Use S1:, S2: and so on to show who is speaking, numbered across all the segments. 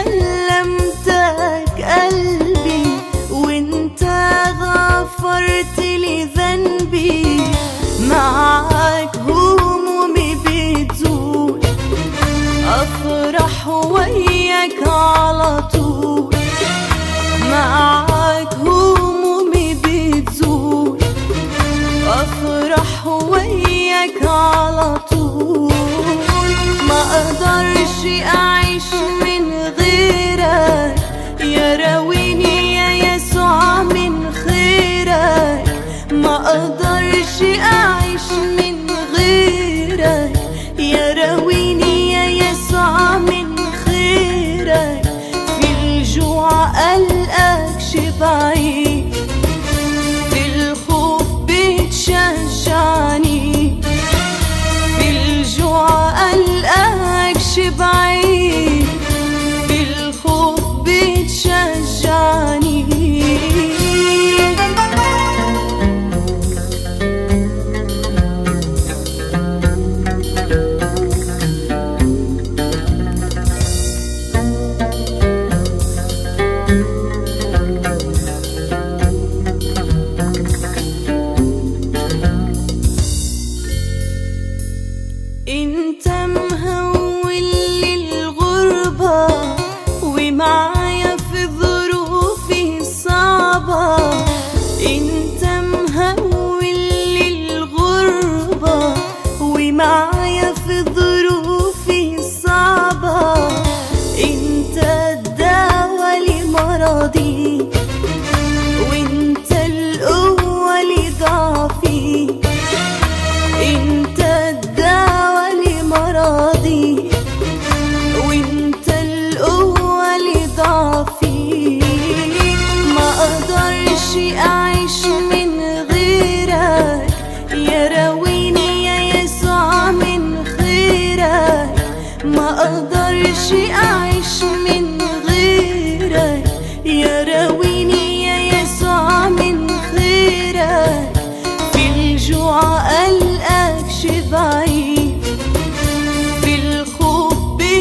S1: سلمتك قلبي وانت غفرت لي ذنبي معاك همومي بتزول افرح وياك على طول معاك همومي بتزول افرح وياك على طول ما اقدرش اعيش من غيرك يا راويني يا يسوع من خيرك ما اقدرش اعيش من غيرك يا راويني يا يسوع من خيرك في الجوع قلقك شبعي في الخوف بتشجعني في الجوع قلقك شبعي في الخوف بتشجعني انت مهول للغربة ومعايا في ظروفي الصعبة انت مهول للغربة ومعايا في ظروفي الصعبة انت الدواء لمرضي وانت القوة لضعفي انت الدواء لمرضي وانت القوة لضعفي ما اقدرش اعيش من غيرك يا راويني يا يسوع من خيرك ما اقدرش اعيش من غيرك يا راويني يا يسوع من خيرك في الجوع قلقك شبعي في الخوف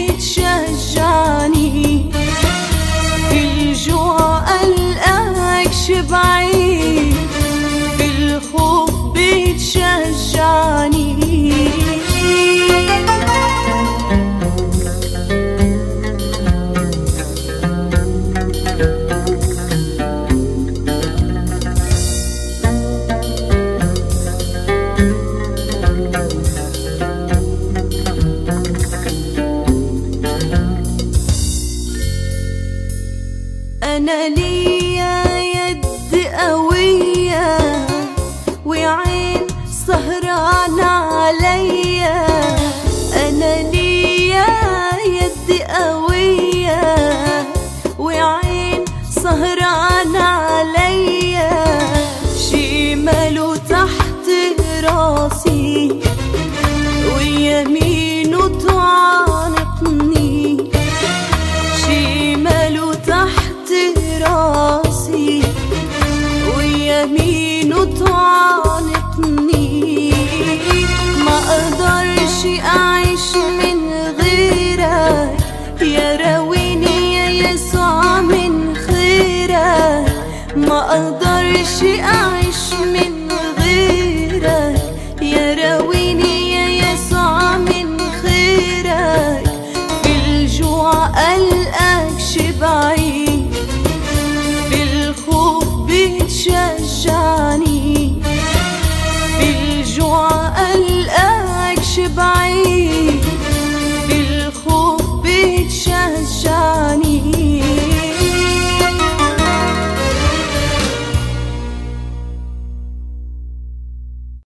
S1: بتشجعني في الجوع قلقك شبعي في الخوف بتشجعني أنا ليا يد قوية وعين سهرانة عليا أنا ليا يد قوية وعين سهرانة عليا شماله تحت راسي ويمينه تعانقني شماله تحت راسي ويمينه تعانقني ما اقدرش اعيش من غيرك يا راويني يا يسوع من خيرك ما اقدرش اعيش من غيرك يا راويني يا يسوع من خيرك في الجوع قلقك شبعي في الخوف بتشجعني في الجوع قلقك شبعي في الخوف بتشجعني